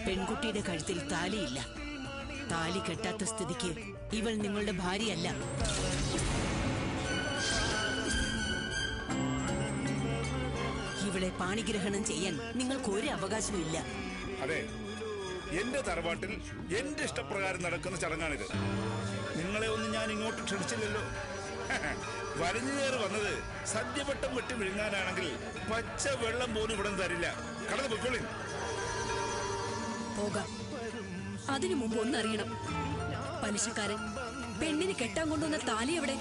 പെൺകുട്ടിയുടെ കഴുത്തിൽ താലിയില്ല താലി കെട്ടാത്ത സ്ഥിതിക്ക് ഇവൾ നിങ്ങളുടെ ഭാര്യയല്ല ഇവളെ പാണിഗ്രഹണം ചെയ്യാൻ നിങ്ങൾക്ക് ഒരു അവകാശമില്ല അതെ എന്റെ തറവാട്ടിൽ എന്റെ ഇഷ്ടപ്രകാരം നടക്കുന്ന ചടങ്ങാണിത് നിങ്ങളെ ഒന്നും ഞാൻ ഇങ്ങോട്ട് ക്ഷണിച്ചില്ലല്ലോ വലിഞ്ഞു കയറി വന്നത് സദ്യവട്ടം വെട്ടി വിഴുങ്ങാനാണെങ്കിൽ പച്ച വെള്ളം പോലും ഇവിടെ തരില്ല കടന്നു പൊയ്ക്കോളി പോകാം അതിനു മുമ്പ് ഒന്നറിയണം പലിശക്കാരൻ പെണ്ണിന് കെട്ടാൻ കൊണ്ടുവന്ന താലി എവിടെ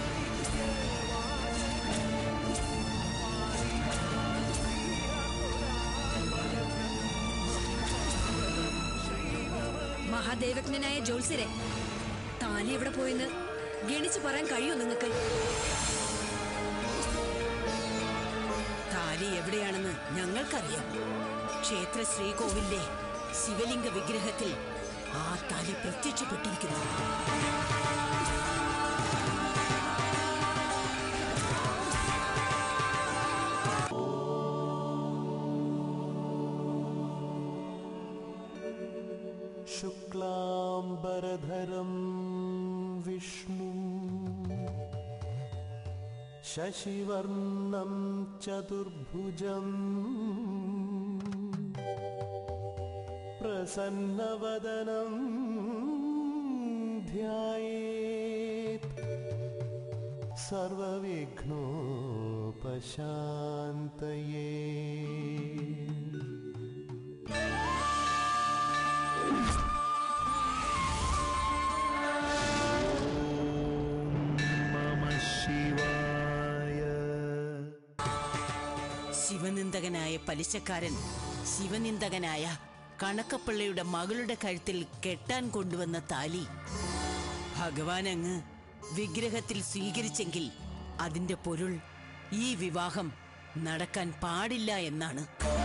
മഹാദേവജ്ഞനായ ജോത്സ്യരെ താലി എവിടെ പോയെന്ന് ഗണിച്ചു പറയാൻ കഴിയോ നിങ്ങൾക്ക് താലി എവിടെയാണെന്ന് ഞങ്ങൾക്കറിയാം ക്ഷേത്ര ശ്രീകോവിലിലെ ശിവലിംഗ വിഗ്രഹത്തിൽ ആ താലി പ്രത്യക്ഷപ്പെട്ടിരിക്കുന്നു शुक्लाम्बरधरं विष्णु शशिवर्णं चतुर्भुजम् प्रसन्नवदनं ध्यायेत् सर्वविघ्नोपशान्तये ശിവനിന്ദകനായ പലിശക്കാരൻ ശിവനിന്ദകനായ കണക്കപ്പിള്ളയുടെ മകളുടെ കഴുത്തിൽ കെട്ടാൻ കൊണ്ടുവന്ന താലി ഭഗവാൻ അങ്ങ് വിഗ്രഹത്തിൽ സ്വീകരിച്ചെങ്കിൽ അതിന്റെ പൊരുൾ ഈ വിവാഹം നടക്കാൻ പാടില്ല എന്നാണ്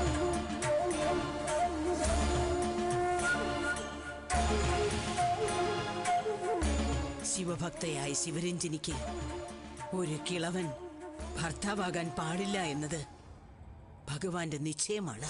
ശിവഭക്തയായ ശിവരഞ്ജിനിക്ക് ഒരു കിളവൻ ഭർത്താവാകാൻ പാടില്ല എന്നത് ഭഗവാന്റെ നിശ്ചയമാണ്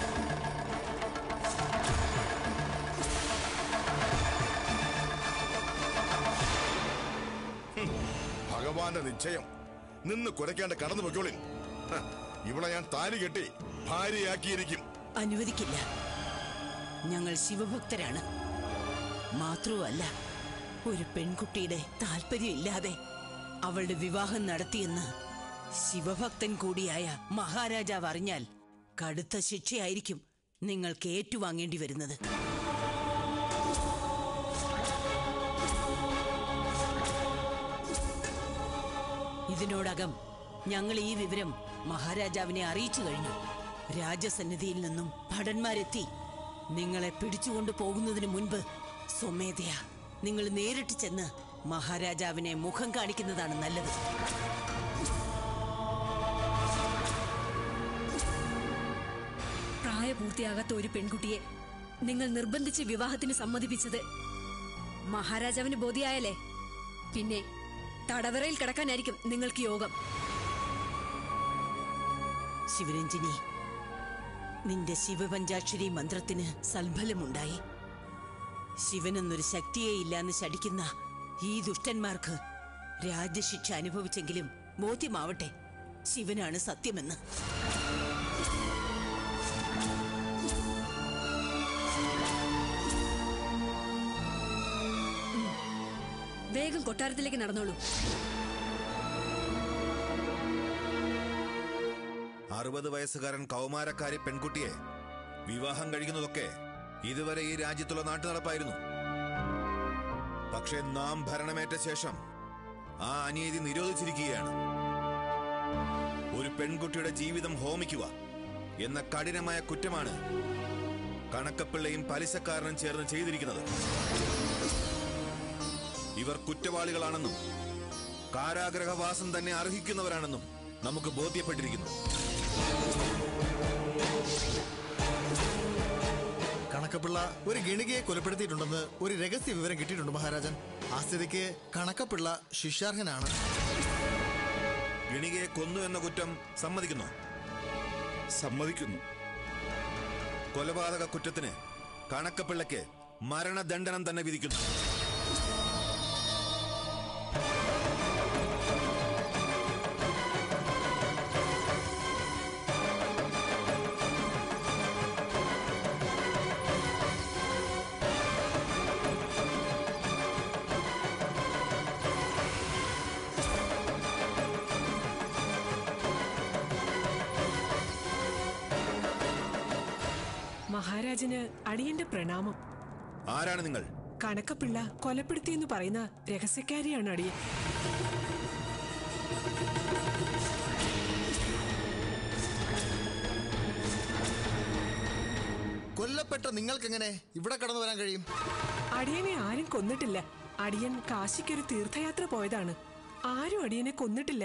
ഭഗവാന്റെ നിശ്ചയം നിന്ന് കുരയ്ക്കാണ്ട് കടന്നു പൊയ്ക്കോളിൻ ഹ, ഇവിടെ ഞാൻ താലി കെട്ടി ഭാര്യയാക്കിയിരിക്കും അനുവദിക്കില്ല ഞങ്ങൾ ശിവഭക്തരാണ് മാത്രവുമല്ല ഒരു പെൺകുട്ടിയുടെ താല്പര്യമില്ലാതെ അവളുടെ വിവാഹം നടത്തിയെന്ന് ശിവഭക്തൻ കൂടിയായ മഹാരാജാവ് അറിഞ്ഞാൽ കടുത്ത ശിക്ഷയായിരിക്കും നിങ്ങൾക്ക് ഏറ്റുവാങ്ങേണ്ടി വരുന്നത് ഇതിനോടകം ഞങ്ങൾ ഈ വിവരം മഹാരാജാവിനെ അറിയിച്ചു കഴിഞ്ഞു രാജസന്നിധിയിൽ നിന്നും ഭടന്മാരെത്തി നിങ്ങളെ പിടിച്ചുകൊണ്ടു പോകുന്നതിന് മുൻപ് സ്വമേധയാ നിങ്ങൾ നേരിട്ട് ചെന്ന് മഹാരാജാവിനെ മുഖം കാണിക്കുന്നതാണ് നല്ലത് പ്രായപൂർത്തിയാകാത്ത ഒരു പെൺകുട്ടിയെ നിങ്ങൾ നിർബന്ധിച്ച് വിവാഹത്തിന് സമ്മതിപ്പിച്ചത് മഹാരാജാവിന് ബോധ്യായാലേ പിന്നെ തടവറയിൽ കിടക്കാനായിരിക്കും നിങ്ങൾക്ക് യോഗം ശിവരഞ്ജിനി നിന്റെ ശിവപഞ്ചാക്ഷരി മന്ത്രത്തിന് സൽഫലമുണ്ടായി ശിവനെന്നൊരു ശക്തിയേ ഇല്ലാന്ന് ശടിക്കുന്ന ഈ ദുഷ്ടന്മാർക്ക് രാജ്യശിക്ഷ അനുഭവിച്ചെങ്കിലും ബോധ്യമാവട്ടെ ശിവനാണ് സത്യമെന്ന് വേഗം കൊട്ടാരത്തിലേക്ക് നടന്നോളൂ അറുപത് വയസ്സുകാരൻ കൗമാരക്കാരി പെൺകുട്ടിയെ വിവാഹം കഴിക്കുന്നതൊക്കെ ഇതുവരെ ഈ രാജ്യത്തുള്ള നാട്ടു നടപ്പായിരുന്നു പക്ഷെ നാം ഭരണമേറ്റ ശേഷം ആ അനീതി നിരോധിച്ചിരിക്കുകയാണ് ഒരു പെൺകുട്ടിയുടെ ജീവിതം ഹോമിക്കുക എന്ന കഠിനമായ കുറ്റമാണ് കണക്കപ്പിള്ളയും പലിശക്കാരനും ചേർന്ന് ചെയ്തിരിക്കുന്നത് ഇവർ കുറ്റവാളികളാണെന്നും കാരാഗ്രഹവാസം തന്നെ അർഹിക്കുന്നവരാണെന്നും നമുക്ക് ബോധ്യപ്പെട്ടിരിക്കുന്നു കണക്കപ്പിള്ള ഒരു ഗണികയെ കൊലപ്പെടുത്തിയിട്ടുണ്ടെന്ന് ഒരു രഹസ്യ വിവരം കിട്ടിയിട്ടുണ്ട് മഹാരാജൻ ആ സ്ഥിതിക്ക് കണക്കപ്പിള്ള ശിഷ്യാർഹനാണ് ഗണികയെ കൊന്നു എന്ന കുറ്റം സമ്മതിക്കുന്നു സമ്മതിക്കുന്നു കൊലപാതക കുറ്റത്തിന് കണക്കപ്പിള്ളയ്ക്ക് മരണദണ്ഡനം തന്നെ വിധിക്കുന്നു മഹാരാജന് അടിയന്റെ പ്രണാമം ആരാണ് നിങ്ങൾ കണക്കപ്പിള്ള കൊലപ്പെടുത്തിയെന്ന് പറയുന്ന രഹസ്യക്കാരിയാണ് അടിയൻ കൊല്ലപ്പെട്ട നിങ്ങൾക്കെങ്ങനെ ഇവിടെ കടന്നു വരാൻ കഴിയും അടിയനെ ആരും കൊന്നിട്ടില്ല അടിയൻ കാശിക്കൊരു തീർത്ഥയാത്ര പോയതാണ് ആരും അടിയനെ കൊന്നിട്ടില്ല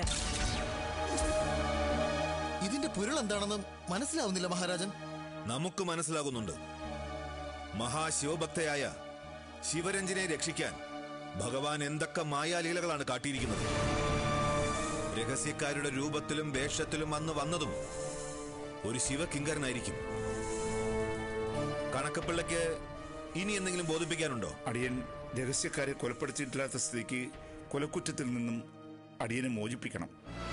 ഇതിന്റെ പൊരുൾ എന്താണെന്ന് മനസ്സിലാവുന്നില്ല മഹാരാജൻ നമുക്ക് മനസ്സിലാകുന്നുണ്ട് മഹാശിവഭക്തയായ ശിവരഞ്ജനെ രക്ഷിക്കാൻ ഭഗവാൻ എന്തൊക്കെ മായാലീലകളാണ് കാട്ടിയിരിക്കുന്നത് രഹസ്യക്കാരുടെ രൂപത്തിലും വേഷത്തിലും അന്ന് വന്നതും ഒരു ശിവകിങ്കരനായിരിക്കും കണക്കപ്പിള്ളയ്ക്ക് ഇനി എന്തെങ്കിലും ബോധിപ്പിക്കാനുണ്ടോ അടിയൻ രഹസ്യക്കാരെ കൊലപ്പെടുത്തിയിട്ടില്ലാത്ത സ്ഥിതിക്ക് കൊലക്കുറ്റത്തിൽ നിന്നും അടിയനെ മോചിപ്പിക്കണം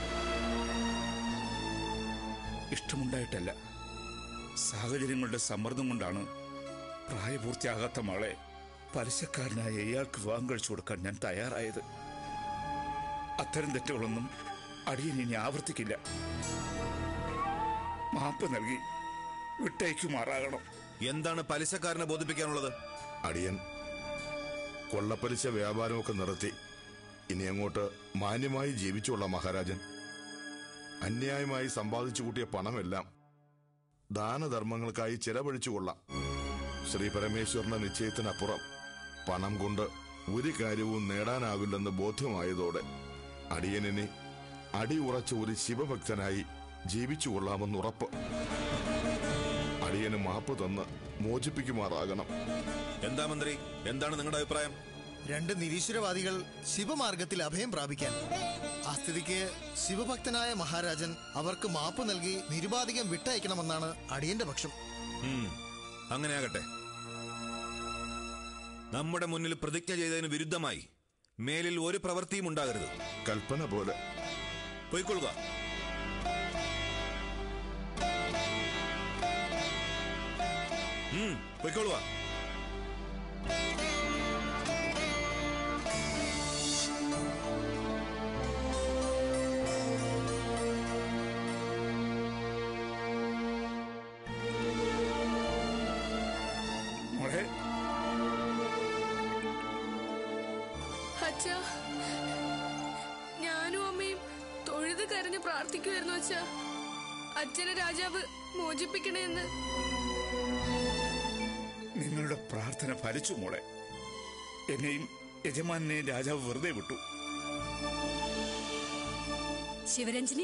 ഇഷ്ടമുണ്ടായിട്ടല്ല സാഹചര്യങ്ങളുടെ സമ്മർദ്ദം കൊണ്ടാണ് പ്രായപൂർത്തിയാകാത്ത മകളെ പലിശക്കാരനായ ഇയാൾക്ക് വിവാഹം കഴിച്ചു കൊടുക്കാൻ ഞാൻ തയ്യാറായത് അത്തരം തെറ്റുകളൊന്നും അടിയൻ ഇനി ആവർത്തിക്കില്ല മാപ്പ് നൽകി വിട്ടയക്കുമാറാകണം എന്താണ് പലിശക്കാരനെ ബോധിപ്പിക്കാനുള്ളത് അടിയൻ കൊള്ളപ്പലിശ വ്യാപാരമൊക്കെ നിർത്തി ഇനി അങ്ങോട്ട് മാന്യമായി ജീവിച്ചുകൊള്ളാം മഹാരാജൻ അന്യായമായി സമ്പാദിച്ചു കൂട്ടിയ പണമെല്ലാം ദാനധർമ്മങ്ങൾക്കായി ചെലവഴിച്ചുകൊള്ളാം ശ്രീ പരമേശ്വരന്റെ നിശ്ചയത്തിനപ്പുറം പണം കൊണ്ട് ഒരു കാര്യവും നേടാനാവില്ലെന്ന് ബോധ്യമായതോടെ അടിയനിനെ അടിയുറച്ച ഒരു ശിവഭക്തനായി ജീവിച്ചുകൊള്ളാമെന്നുറപ്പ് അടിയന് മാപ്പ് തന്ന് മോചിപ്പിക്കുമാറാകണം എന്താ മന്ത്രി എന്താണ് നിങ്ങളുടെ അഭിപ്രായം രണ്ട് നിരീശ്വരവാദികൾ ശിവമാർഗത്തിൽ അഭയം പ്രാപിക്കാൻ ആ സ്ഥിതിക്ക് ശിവഭക്തനായ മഹാരാജൻ അവർക്ക് മാപ്പ് നൽകി നിരുപാധികം വിട്ടയക്കണമെന്നാണ് അടിയന്റെ പക്ഷം ഉം, അങ്ങനെയാകട്ടെ നമ്മുടെ മുന്നിൽ പ്രതിജ്ഞ ചെയ്തതിന് വിരുദ്ധമായി മേലിൽ ഒരു പ്രവൃത്തിയും ഉണ്ടാകരുത് കൽപ്പന പോലെ പോയിക്കൊള്ളുക ഉം, പൊയ്ക്കൊള്ളുക മോളെ അച്ഛാ ഞാനും അമ്മയും തൊഴുത് കരഞ്ഞ് പ്രാർത്ഥിക്കുമായിരുന്നു അച്ഛാ അച്ഛനെ രാജാവ് മോചിപ്പിക്കണേന്ന് നിങ്ങളുടെ പ്രാർത്ഥന ഫലിച്ചു മോളെ എന്നെയും യജമാനെയും രാജാവ് വെറുതെ വിട്ടു ശിവരഞ്ജിനി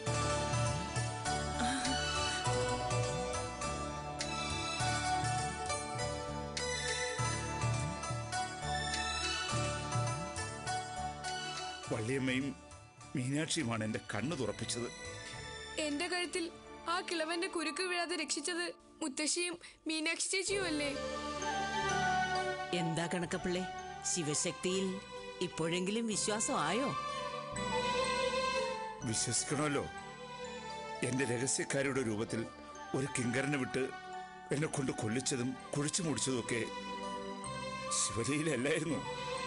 വള്ളിയമ്മയും മീനാക്ഷിയുമാണ് എന്റെ കണ്ണു തുറപ്പിച്ചത് എന്റെ കഴുത്തിൽ ആ കിളവന്റെ കുരുക്ക് വീഴാതെ രക്ഷിച്ചത് മുത്തശ്ശിയും മീനാക്ഷി ചേച്ചിയും അല്ലേ എന്താ കണക്കപ്പിള്ളേ ശിവശക്തിയിൽ ഇപ്പോഴെങ്കിലും വിശ്വാസം ആയോ വിശ്വസിക്കണമല്ലോ എന്റെ രഹസ്യക്കാരുടെ രൂപത്തിൽ ഒരു കിങ്കരനെ വിട്ട് എന്നെ കൊണ്ട് കൊല്ലിച്ചതും കുഴിച്ചു മുടിച്ചതും ഒക്കെ ശിവലയിലല്ലായിരുന്നു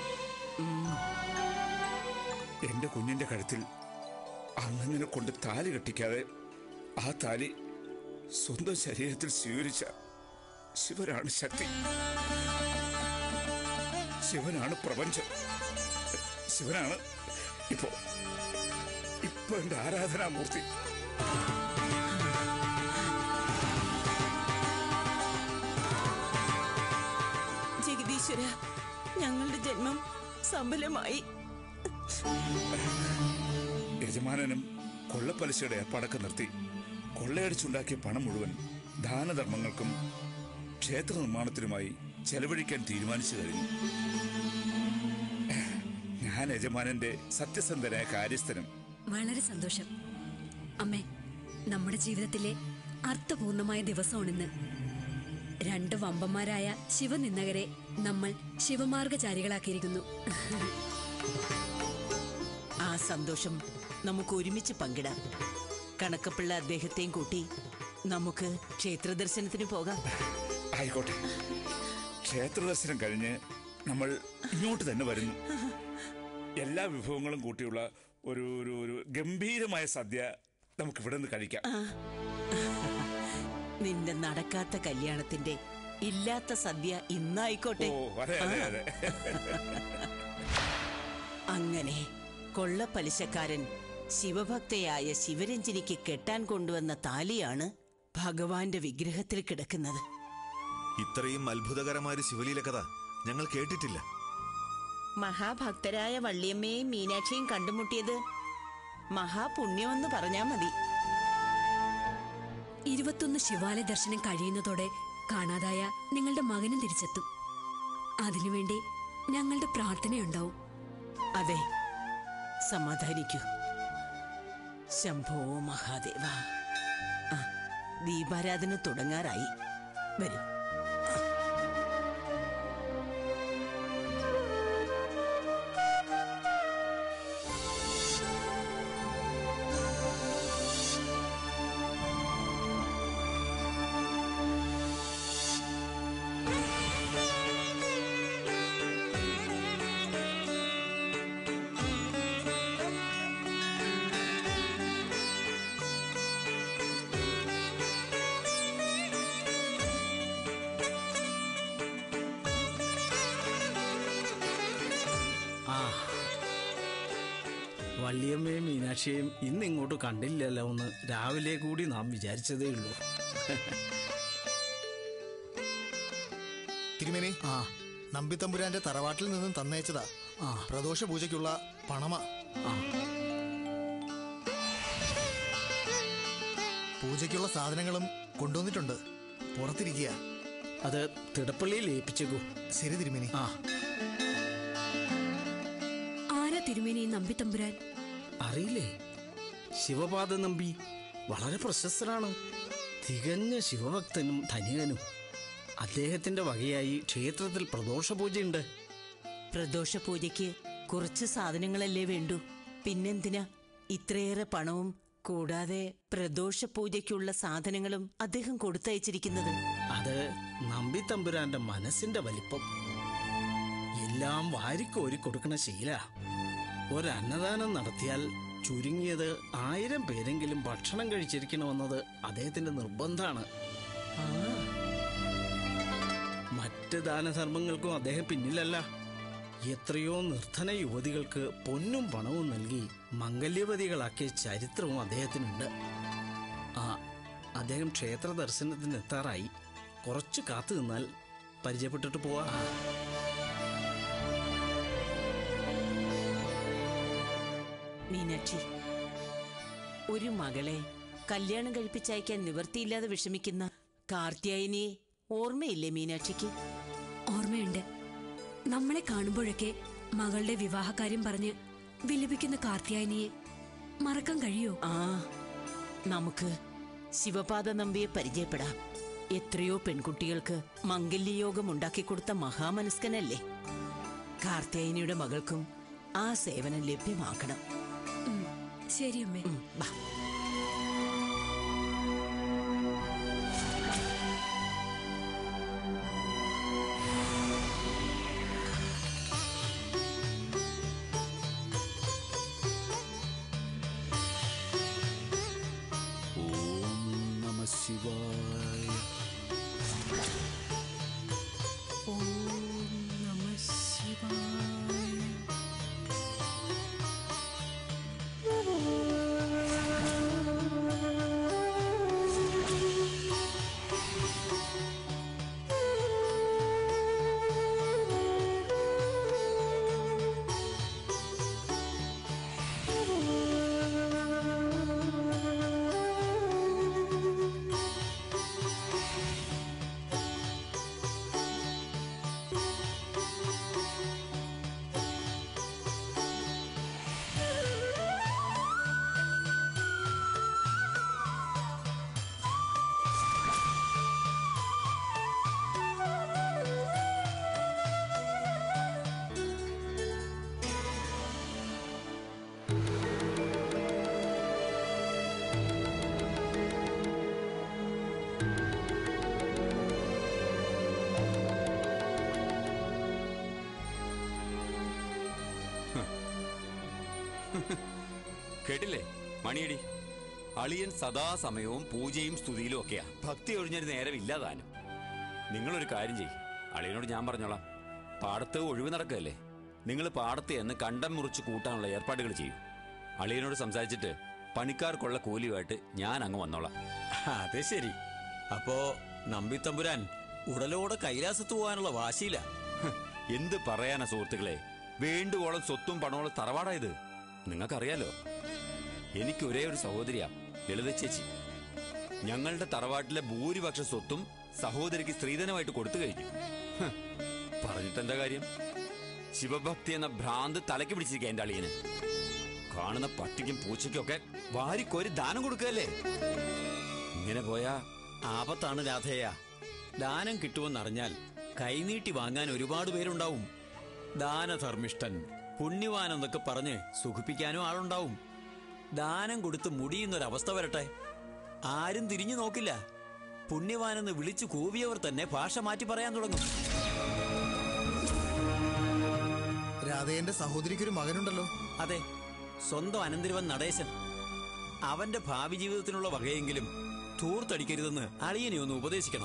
എന്റെ കുഞ്ഞിന്റെ കഴുത്തിൽ അങ്ങനെ കൊണ്ട് താലി കെട്ടിക്കാതെ ആ താലി സ്വന്തം ശരീരത്തിൽ സ്വീകരിച്ച ശിവനാണ് ശക്തി ശിവനാണ് പ്രപഞ്ചം ശിവനാണ് ഇപ്പോ ഇപ്പൊ എന്റെ ആരാധനാമൂർത്തി ജഗദീശ്വര ഞങ്ങളുടെ ജന്മം സഫലമായി യജമാനനും കൊള്ളപ്പലിശയുടെ ഏർപ്പാടൊക്കെ നിർത്തി കൊള്ളയടിച്ചുണ്ടാക്കിയ പണം മുഴുവൻ ദാനധർമ്മങ്ങൾക്കും ക്ഷേത്ര നിർമ്മാണത്തിനുമായി ചെലവഴിക്കാൻ തീരുമാനിച്ചു കഴിഞ്ഞു ഞാൻ യജമാനന്റെ സത്യസന്ധനായ കാര്യസ്ഥനും വളരെ സന്തോഷം അമ്മേ നമ്മുടെ ജീവിതത്തിലെ അർത്ഥപൂർണമായ ദിവസമാണിന്ന് രണ്ട് വമ്പന്മാരായ ശിവനിന്ദകരെ നമ്മൾ ശിവമാർഗചാരികളാക്കിയിരിക്കുന്നു ആ സന്തോഷം നമുക്ക് ഒരുമിച്ച് പങ്കിടാം കണക്കപ്പിള്ള അദ്ദേഹത്തെയും കൂട്ടി നമുക്ക് ക്ഷേത്ര ദർശനത്തിന് പോകാം ആയിക്കോട്ടെ ക്ഷേത്ര ദർശനം കഴിഞ്ഞ് നമ്മൾ ഇങ്ങോട്ട് തന്നെ വരുന്നു എല്ലാ വിഭവങ്ങളും കൂട്ടിയുള്ള ഒരു ഒരു ഒരു ഗംഭീരമായ സദ്യ നമുക്ക് ഇവിടെ നിന്ന് കഴിക്കാം നിന്റെ നടക്കാത്ത കല്യാണത്തിന്റെ ഇല്ലാത്ത സദ്യ ഇന്നായിക്കോട്ടെ ഓ അതെ അതെ അതെ അങ്ങനെ കൊള്ളപ്പലിശക്കാരൻ ശിവഭക്തയായ ശിവരഞ്ജിനിക്ക് കെട്ടാൻ കൊണ്ടുവന്ന താലിയാണ് ഭഗവാന്റെ വിഗ്രഹത്തിൽ കിടക്കുന്നത് ഇത്രയും അത്ഭുതകരമായ ഒരു ശിവലീല കഥ ഞങ്ങൾ കേട്ടിട്ടില്ല മഹാഭക്തരായ വള്ളിയമ്മയെയും മീനാക്ഷിയും കണ്ടുമുട്ടിയത് മഹാപുണ്യമെന്ന് പറഞ്ഞാ മതി ഇരുപത്തൊന്ന് ശിവാലയ ദർശനം കഴിയുന്നതോടെ കാണാതായ നിങ്ങളുടെ മകനും തിരിച്ചെത്തും അതിനുവേണ്ടി ഞങ്ങളുടെ പ്രാർത്ഥനയുണ്ടാവും അതെ സമാധാനിക്കൂ ശംഭോ മഹാദേവ ആ, ദീപാരാധന തുടങ്ങാറായി വരൂ ആ വള്ളിയമ്മയും മീനാക്ഷിയും ഇന്ന് ഇങ്ങോട്ട് കണ്ടില്ലല്ലോ എന്ന് രാവിലെ കൂടി നാം വിചാരിച്ചതേ ഉള്ളൂ തിരുമേനി ആ നമ്പിത്തമ്പുരാന്റെ തറവാട്ടിൽ നിന്നും തന്നയച്ചതാ ആ. പ്രദോഷ പൂജയ്ക്കുള്ള പണമ ആ പൂജയ്ക്കുള്ള സാധനങ്ങളും കൊണ്ടുവന്നിട്ടുണ്ട് പുറത്തിരിക്കുക അത് തിടപ്പള്ളിയിൽ ഏൽപ്പിച്ചേക്കൂ ശരി തിരുമേനി ആ ആരാ തിരുമേനി നമ്പിത്തമ്പുരാൻ അറിയില്ലേ ശിവപാദ നമ്പി വളരെ പ്രശസ്തനാണ് തികഞ്ഞ ശിവഭക്തനും ധനികനും അദ്ദേഹത്തിന്റെ വകയായി ക്ഷേത്രത്തിൽ പ്രദോഷ പൂജയുണ്ട് പ്രദോഷ പൂജയ്ക്ക് കുറച്ച് സാധനങ്ങളല്ലേ വേണ്ടൂ പിന്നെന്തിനാ ഇത്രയേറെ പണവും കൂടാതെ പ്രദോഷ പൂജയ്ക്കുള്ള സാധനങ്ങളും അദ്ദേഹം കൊടുത്തയച്ചിരിക്കുന്നത് അത് നമ്പി തമ്പുരാന്റെ മനസ്സിന്റെ വലിപ്പം എല്ലാം വാരിക്കോരി കൊടുക്കണ ശീല ഒരന്നദാനം നടത്തിയാൽ ചുരുങ്ങിയത് ആയിരം പേരെങ്കിലും ഭക്ഷണം കഴിച്ചിരിക്കണമെന്നത് അദ്ദേഹത്തിന്റെ നിർബന്ധമാണ് ആ മറ്റ് ദാനധർമ്മങ്ങൾക്കും അദ്ദേഹം പിന്നിലല്ല എത്രയോ നിർധന യുവതികൾക്ക് പൊന്നും പണവും നൽകി മംഗല്യവതികളാക്കിയ ചരിത്രവും അദ്ദേഹത്തിനുണ്ട് ആ അദ്ദേഹം ക്ഷേത്ര ദർശനത്തിന് എത്താറായി കുറച്ച് കാത്തു നിന്നാൽ പരിചയപ്പെട്ടിട്ട് പോവാ മീനാക്ഷി ഒരു മകളെ കല്യാണം കഴിപ്പിച്ചയക്കാൻ നിവർത്തിയില്ലാതെ വിഷമിക്കുന്ന കാർത്യായനിയെ ഓർമ്മയില്ലേ മീനാക്ഷിക്ക് ഓർമ്മയുണ്ട് നമ്മളെ കാണുമ്പോഴൊക്കെ മകളുടെ വിവാഹകാര്യം പറഞ്ഞ് വിലപിക്കുന്ന കാർത്തിയായനിയെ മറക്കാൻ കഴിയോ ആ നമുക്ക് ശിവപാദ നമ്പിയെ പരിചയപ്പെടാം എത്രയോ പെൺകുട്ടികൾക്ക് മംഗല്യയോഗം ഉണ്ടാക്കിക്കൊടുത്ത മഹാമനസ്കനല്ലേ കാർത്യായനിയുടെ മകൾക്കും ആ സേവനം ലഭ്യമാക്കണം ഉം, ശരി അമ്മേ ഉം, വാ. ഓം നമ ശിവായ ഓം നമ ശിവായ കേട്ടില്ലേ മണിയടി അളിയൻ സദാസമയവും പൂജയും സ്തുതിയിലും ഒക്കെയാ ഭക്തി ഒഴിഞ്ഞൊരു നേരം ഇല്ലാതാനും നിങ്ങളൊരു കാര്യം ചെയ്യും അളിയനോട് ഞാൻ പറഞ്ഞോളാം പാടത്ത് ഒഴിവ് നടക്കുകയല്ലേ നിങ്ങൾ പാടത്ത് എന്ന് കണ്ടം മുറിച്ച് കൂട്ടാനുള്ള ഏർപ്പാടുകൾ ചെയ്യും അളിയനോട് സംസാരിച്ചിട്ട് പണിക്കാർക്കുള്ള കൂലിയുമായിട്ട് ഞാൻ അങ്ങ് വന്നോളാം അത് ശരി അപ്പോ നമ്പിത്തമ്പുരാൻ ഉടലോടെ കൈലാസത്ത് പോകാനുള്ള വാശിയില്ല ഹ്, എന്ത് പറയാനാ സുഹൃത്തുക്കളെ വേണ്ടുവോളം സ്വത്തും പണവും തറവാടായത് നിങ്ങൾക്കറിയാലോ എനിക്ക് ഒരേ ഒരു സഹോദരിയാ ലളിത ചേച്ചി ഞങ്ങളുടെ തറവാട്ടിലെ ഭൂരിപക്ഷ സ്വത്തും സഹോദരിക്ക് സ്ത്രീധനമായിട്ട് കൊടുത്തു കഴിഞ്ഞു ഹ്, പറഞ്ഞിട്ടെന്താ കാര്യം ശിവഭക്തി എന്ന ഭ്രാന്ത് തലയ്ക്ക് പിടിച്ചിരിക്കുക എന്റെ അളിയന് കാണുന്ന പട്ടിക്കും പൂച്ചയ്ക്കും ഒക്കെ വാരിക്കോരി ദാനം കൊടുക്കല്ലേ ഇങ്ങനെ പോയാ ആപത്താണ് രാധേയ ദാനം കിട്ടുമെന്നറിഞ്ഞാൽ കൈനീട്ടി വാങ്ങാൻ ഒരുപാട് പേരുണ്ടാവും ദാനധർമ്മിഷ്ഠൻ പുണ്യവാൻ എന്നൊക്കെ പറഞ്ഞ് സുഖിപ്പിക്കാനും ആളുണ്ടാവും ദാനം കൊടുത്ത് മുടിയുന്നൊരവസ്ഥ വരട്ടെ ആരും തിരിഞ്ഞു നോക്കില്ല പുണ്യവാനെന്ന് വിളിച്ചു കൂവിയവർ തന്നെ ഭാഷ മാറ്റി പറയാൻ തുടങ്ങും രാധേയന്റെ സഹോദരിക്കൊരു മകനുണ്ടല്ലോ അതെ സ്വന്തം അനന്തരവൻ നടേശൻ അവന്റെ ഭാവി ജീവിതത്തിനുള്ള വകയെങ്കിലും ധൂർത്തടിക്കരുതെന്ന് അളിയനെ ഒന്ന് ഉപദേശിക്കണം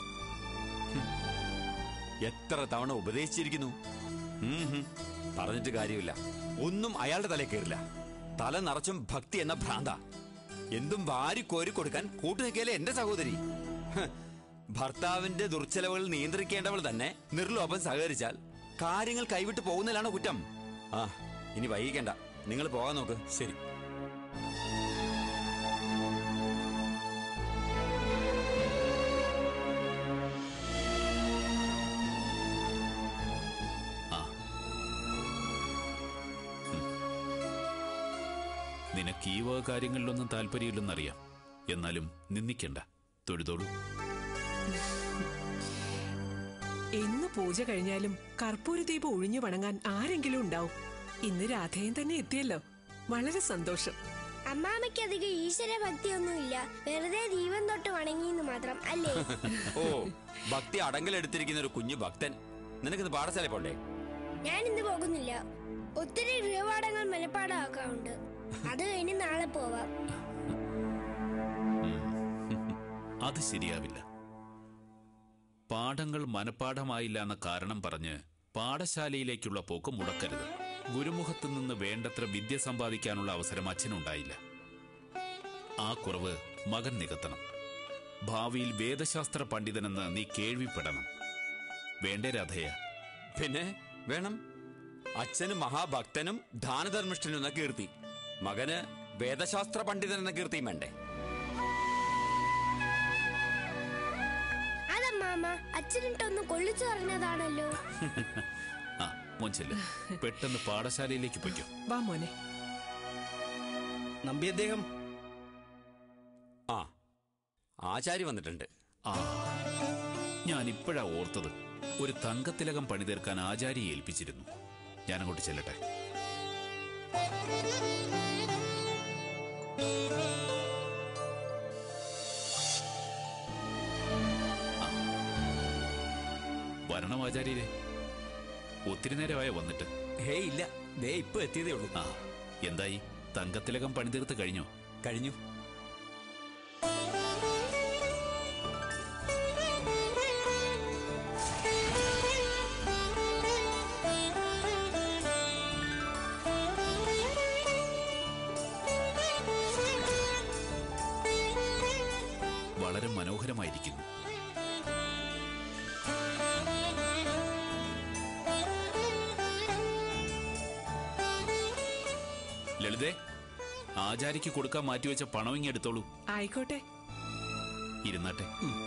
എത്ര തവണ ഉപദേശിച്ചിരിക്കുന്നു ഉം ഹും. പറഞ്ഞിട്ട് കാര്യമില്ല ഒന്നും അയാളുടെ തലയിൽ കയറില്ല തല നിറച്ചും ഭക്തി എന്ന ഭ്രാന്ത എന്തും വാരി കോരി കൊടുക്കാൻ കൂട്ടുനിൽക്കലേ എന്റെ സഹോദരി ഹ്. ഭർത്താവിന്റെ ദുർച്ചെലവുകൾ നിയന്ത്രിക്കേണ്ടവൾ തന്നെ നിർലോഭം സഹകരിച്ചാൽ കാര്യങ്ങൾ കൈവിട്ട് പോകുന്നതിലാണ് കുറ്റം ആ ഇനി വൈകിക്കണ്ട നിങ്ങൾ പോകാൻ നോക്ക് ശരി ആ ഉം. നിനക്ക് ഈ വക കാര്യങ്ങളിലൊന്നും താല്പര്യമില്ലെന്നറിയാം എന്നാലും നിന്ദിക്കണ്ട തൊഴുതോളൂ എന്ന് പൂജ കഴിഞ്ഞാലും കർപ്പൂര ദീപം ഒഴിഞ്ഞു വണങ്ങാൻ ആരെങ്കിലും ഉണ്ടാവും ഇന്ന് രാധേയൻ തന്നെ എത്തിയല്ലോ വളരെ സന്തോഷം അമ്മാമയ്ക്ക് അധികം ഈശ്വര ഭക്തിയൊന്നുമില്ല വെറുതെ ദീപം തൊട്ട് വണങ്ങിന്ന് മാത്രം അല്ലേ ഓ ഭക്തി അടങ്കലെടുത്തിരിക്കുന്ന ഒരു കുഞ്ഞു ഭക്തൻ നിനക്കിന്ന് പാഠശാല പോണ്ടേ ഞാൻ ഇന്ന് പോകുന്നില്ല ഒത്തിരി ഗൃഹപാഠങ്ങൾ മനഃപ്പാടമാക്കാറുണ്ട് അത് കഴിഞ്ഞ് നാളെ പോവാം അത് ശരിയാവില്ല പാഠങ്ങൾ മനഃപ്പാഠമായില്ല എന്ന കാരണം പറഞ്ഞ് പാഠശാലയിലേക്കുള്ള പോക്ക് മുടക്കരുത് ഗുരുമുഖത്തു നിന്ന് വേണ്ടത്ര വിദ്യ സമ്പാദിക്കാനുള്ള അവസരം അച്ഛനുണ്ടായില്ല ആ കുറവ് മകൻ നികത്തണം ഭാവിയിൽ വേദശാസ്ത്ര പണ്ഡിതനെന്ന് നീ കേൾവിപ്പെടണം വേണ്ടേ രാധയ പിന്നെ വേണം അച്ഛന് മഹാഭക്തനും ദാനധർമ്മിഷ്ഠനും എന്ന കീർത്തി മകന് വേദശാസ്ത്ര പണ്ഡിതൻ എന്ന കീർത്തിയും വേണ്ടേ അതമ്മാമ അച്ഛനിട്ടൊന്ന് കൊള്ളിച്ചു പറഞ്ഞതാണല്ലോ ആ മോൻചെല്ല പെട്ടെന്ന് പാഠശാലയിലേക്ക് പൊയ്ക്കോ വാ മോനെ നമ്പി അദ്ദേഹം ആ ആചാരി വന്നിട്ടുണ്ട് ആ ഞാൻ ഇപ്പോഴാ ഓർത്തത് ഒരു തങ്കത്തിലകം പണിതീർക്കാൻ ആചാരിയെ ഏൽപ്പിച്ചിരുന്നു ഞാനങ്ങോട്ട് ചെല്ലട്ടെ ആ. വരണം ആചാര്യരെ ഒത്തിരി നേരമായ വന്നിട്ട് ഹേ ഇല്ല ദേ ഇപ്പൊ എത്തിയതേ ഉള്ളൂ ആ എന്തായി തങ്കത്തിലകം പണിതീർത്ത് കഴിഞ്ഞോ കഴിഞ്ഞു വളരെ മനോഹരമായിരിക്കുന്നു ലളിതേ ആചാരിക്ക് കൊടുക്കാൻ മാറ്റിവെച്ച പണം ഇങ്ങെടുത്തോളൂ ആയിക്കോട്ടെ ഇരുന്നാട്ടെ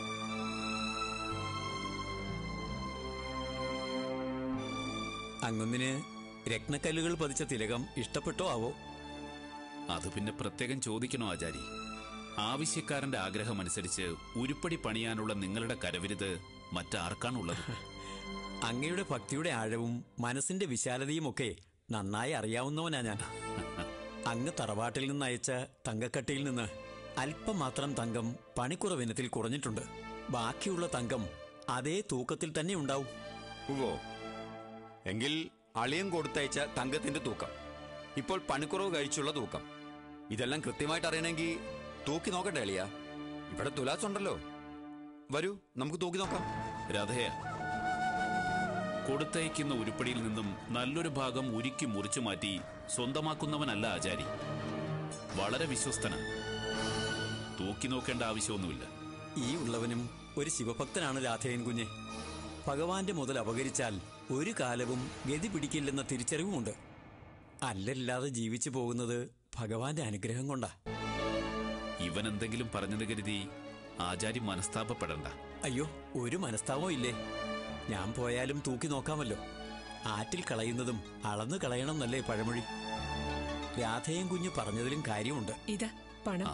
അങ്ങൊന്നിന് രത്നക്കല്ലുകൾ പതിച്ച തിലകം ഇഷ്ടപ്പെട്ടോ ആവോ അത് പിന്നെ പ്രത്യേകം ചോദിക്കണോ ആചാരി ആവശ്യക്കാരന്റെ ആഗ്രഹമനുസരിച്ച് ഉരുപ്പടി പണിയാനുള്ള നിങ്ങളുടെ കരവിരുത് മറ്റാർക്കാണുള്ളത് അങ്ങയുടെ ഭക്തിയുടെ ആഴവും മനസ്സിന്റെ വിശാലതയും ഒക്കെ നന്നായി അറിയാവുന്നവനാ ഞാൻ അങ്ങ് തറവാട്ടിൽ നിന്ന് അയച്ച തങ്കക്കട്ടിയിൽ നിന്ന് അല്പം മാത്രം തങ്കം പണിക്കുറവിനത്തിൽ കുറഞ്ഞിട്ടുണ്ട് ബാക്കിയുള്ള തങ്കം അതേ തൂക്കത്തിൽ തന്നെ ഉണ്ടാവും ഉവോ എങ്കിൽ അളിയൻ കൊടുത്തയച്ച തങ്കത്തിന്റെ തൂക്കം ഇപ്പോൾ പണിക്കുറവ് കഴിച്ചുള്ള തൂക്കം ഇതെല്ലാം കൃത്യമായിട്ട് അറിയണമെങ്കിൽ തൂക്കി നോക്കണ്ടേ അളിയ ഇവിടെ തുലാസ് ഉണ്ടല്ലോ വരൂ നമുക്ക് തൂക്കി നോക്കാം രാധയ കൊടുത്തയക്കുന്ന ഉരുപ്പടിയിൽ നിന്നും നല്ലൊരു ഭാഗം ഉരുക്കി മുറിച്ചു മാറ്റി സ്വന്തമാക്കുന്നവനല്ല ആചാരി വളരെ വിശ്വസ്തനാണ് തൂക്കി നോക്കേണ്ട ആവശ്യമൊന്നുമില്ല ഈ ഉള്ളവനും ഒരു ശിവഭക്തനാണ് രാധേയൻ കുഞ്ഞെ ഭഗവാന്റെ മുതൽ അപകരിച്ചാൽ ഒരു കാലവും ഗതി പിടിക്കില്ലെന്ന തിരിച്ചറിവുമുണ്ട് അല്ലല്ലാതെ ജീവിച്ചു പോകുന്നത് ഭഗവാന്റെ അനുഗ്രഹം കൊണ്ടാ ഇവൻ എന്തെങ്കിലും പറഞ്ഞത് കരുതി ആചാരി മനസ്താപപ്പെടണ്ട അയ്യോ ഒരു മനസ്താപവും ഇല്ലേ ഞാൻ പോയാലും തൂക്കി നോക്കാമല്ലോ ആറ്റിൽ കളയുന്നതും അളന്നു കളയണം എന്നല്ലേ പഴമൊഴി രാധയും കുഞ്ഞ് പറഞ്ഞതിലും കാര്യമുണ്ട് ഇതാ പണം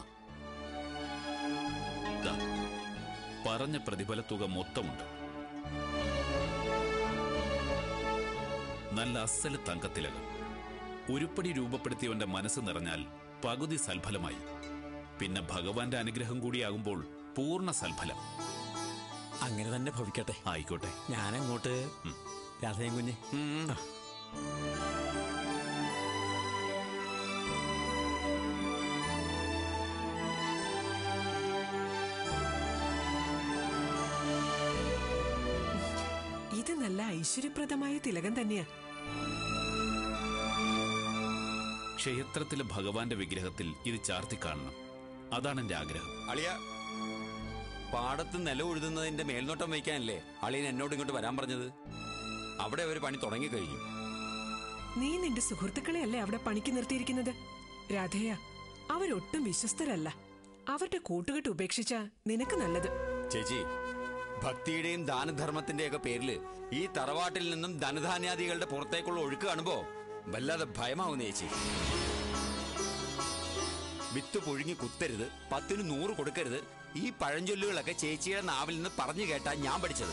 ദാ, പറഞ്ഞ പ്രതിഫല തുക മൊത്തമുണ്ട് നല്ല അസല് തങ്കത്തിലകം ഉരുപ്പടി രൂപപ്പെടുത്തിയവന്റെ മനസ്സ് നിറഞ്ഞാൽ പകുതി സൽഫലമായി പിന്നെ ഭഗവാന്റെ അനുഗ്രഹം കൂടിയാകുമ്പോൾ പൂർണ്ണ സൽഫലം അങ്ങനെ തന്നെ ഭവിക്കട്ടെ ആയിക്കോട്ടെ ഞാനങ്ങോട്ട് രാധയും കുഞ്ഞ് ആ. ഇത് നല്ല ഐശ്വര്യപ്രദമായ തിലകം തന്നെയാ ക്ഷേത്രത്തിലെ ഭഗവാന്റെ വിഗ്രഹത്തിൽ ഇത് ചാർത്തി കാണണം അതാണ് എന്റെ ആഗ്രഹം അളിയ പാടത്ത് നില ഉഴുതുന്നതിന്റെ മേൽനോട്ടം വയ്ക്കാനല്ലേ അളിയൻ എന്നോട് ഇങ്ങോട്ട് വരാൻ പറഞ്ഞത് അവിടെ ഒരു പണി തുടങ്ങിക്കഴിഞ്ഞു നീ നിന്റെ സുഹൃത്തുക്കളെ അല്ലേ അവിടെ പണിക്ക് നിർത്തിയിരിക്കുന്നത് രാധേയ അവരൊട്ടും വിശ്വസ്തരല്ല അവരുടെ കൂട്ടുകെട്ട് ഉപേക്ഷിച്ച നിനക്ക് നല്ലത് ചേച്ചി ഭക്തിയുടെയും ദാനധർമ്മത്തിന്റെയൊക്കെ പേരില് ഈ തറവാട്ടിൽ നിന്നും ധനധാന്യാദികളുടെ പുറത്തേക്കുള്ള ഒഴുക്ക് കാണുമ്പോ വല്ലാതെ ഭയമാവുന്ന ചേച്ചി വിത്ത് പൊഴുങ്ങി കുത്തരുത് പത്തിന് നൂറ് കൊടുക്കരുത് ഈ പഴഞ്ചൊല്ലുകളൊക്കെ ചേച്ചിയുടെ നാവിൽ നിന്ന് പറഞ്ഞു കേട്ടാ ഞാൻ പഠിച്ചത്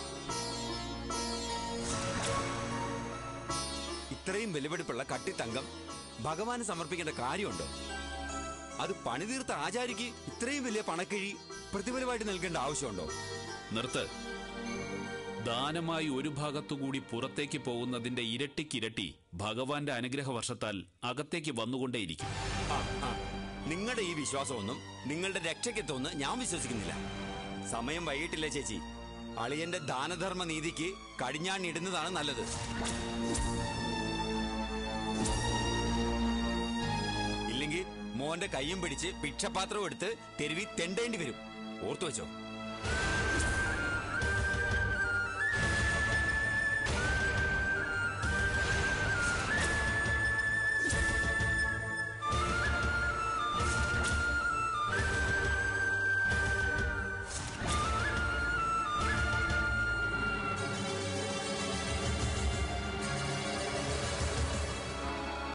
ഇത്രയും വിലപിടിപ്പുള്ള കട്ടിത്തങ്കം ഭഗവാന് സമർപ്പിക്കേണ്ട കാര്യമുണ്ടോ അത് പണിതീർത്ത ആചാരിക്ക് ഇത്രയും വലിയ പണക്കിഴി പ്രതിഫലമായിട്ട് നൽകേണ്ട ആവശ്യമുണ്ടോ നിർത്ത് ദാനമായി ഒരു ഭാഗത്തുകൂടി പുറത്തേക്ക് പോകുന്നതിന്റെ ഇരട്ടിക്കിരട്ടി ഭഗവാന്റെ അനുഗ്രഹ വർഷത്താൽ അകത്തേക്ക് വന്നുകൊണ്ടേയിരിക്കും ആ, ആ. നിങ്ങളുടെ ഈ വിശ്വാസമൊന്നും നിങ്ങളുടെ രക്ഷയ്ക്കെത്തുമെന്ന് ഞാൻ വിശ്വസിക്കുന്നില്ല സമയം വൈകിട്ടില്ല ചേച്ചി അളിയന്റെ ദാനധർമ്മ നീതിക്ക് കടിഞ്ഞാണിടുന്നതാണ് നല്ലത് ഇല്ലെങ്കിൽ മോന്റെ കൈയും പിടിച്ച് ഭിക്ഷപാത്രം എടുത്ത് തെരുവി തെണ്ടേണ്ടി വരും ഓർത്തു വെച്ചോ